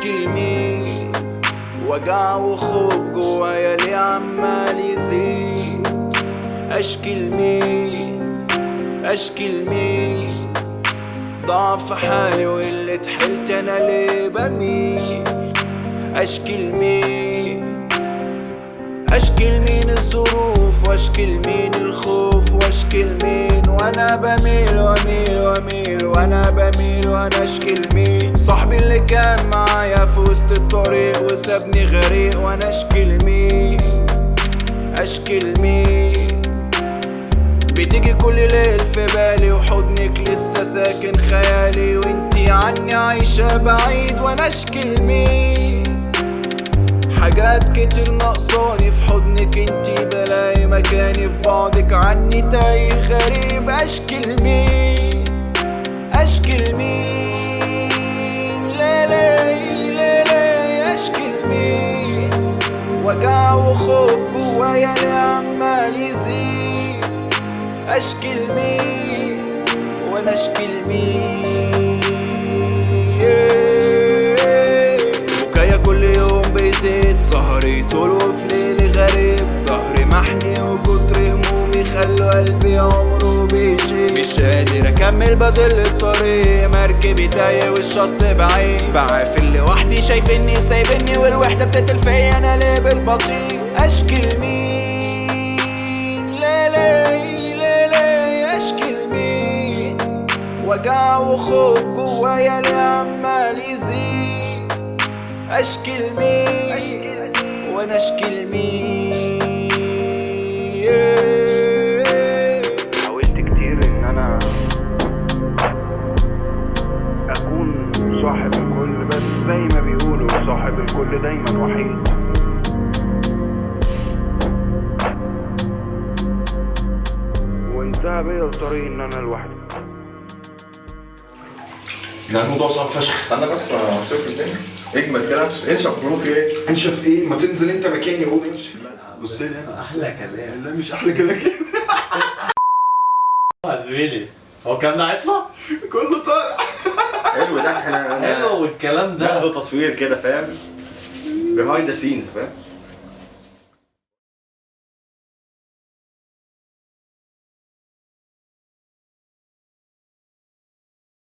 اشكي لمين وجع وخوف جوايا ليه عمال يزيد اشكي لمين اشكي لمين ضعف حالي وقلة حيلتي انا ليه بميل اشكي لمين اشكي لمين الظروف واشكي لمين الخوف واشكي لمين وانا بميل واميل واميل وانا بميل وانا اشكي لمين صاحبي اللي كان معايا في وسط الطريق وسابني غريق وانا اشكي لمين اشكي لمين بتيجي كل ليل في بالي وحضنك لسه ساكن خيالي وانتي عني عايشة بعيد وانا اشكي لمين حاجات كتير ناقصاني في حضنك انتي بلاقي مكاني في بعدك عني تايه غريب اشكي لمين اشكي لمين ليلي ليلي اشكي لمين وجع وخوف جوايا ليه عمال يزيد اشكي لمين وانا اشكي لمين بكايا كل يوم بيزيد سهري طول وفي ليل غريب ظهري محني وكتر همومي خلوا قلبي عمره بيشيل مش قادر اكمل بدل الطريق مركبي تايه والشط بعيد بعافل لوحدي شايفني سايبني والوحده بتقتل فيا انا ليه بالبطيء اشكي لمين ليلي ليلي اشكي لمين وجع وخوف جوايا ليه عمال يزيد اشكي لمين وانا اشكي لمين حاولت كتير ان انا اكون صاحب الكل بس زي ما بيقولوا صاحب الكل دايما وحيد وانتهى بيا الطريق ان انا لوحدي لا الموضوع صعب فشخ انا بس شوف الدنيا اجمل كده انشف بيقولوا في ايه انشف ايه ما تنزل انت مكاني قول انشف بص لي انا احلى كلام لا مش احلى كده كده يا زميلي هو الكلام ده هيطلع؟ كله طالع حلو ده احنا حلو والكلام ده ناخده تصوير كده فاهم بيهايند ذا سينز فاهم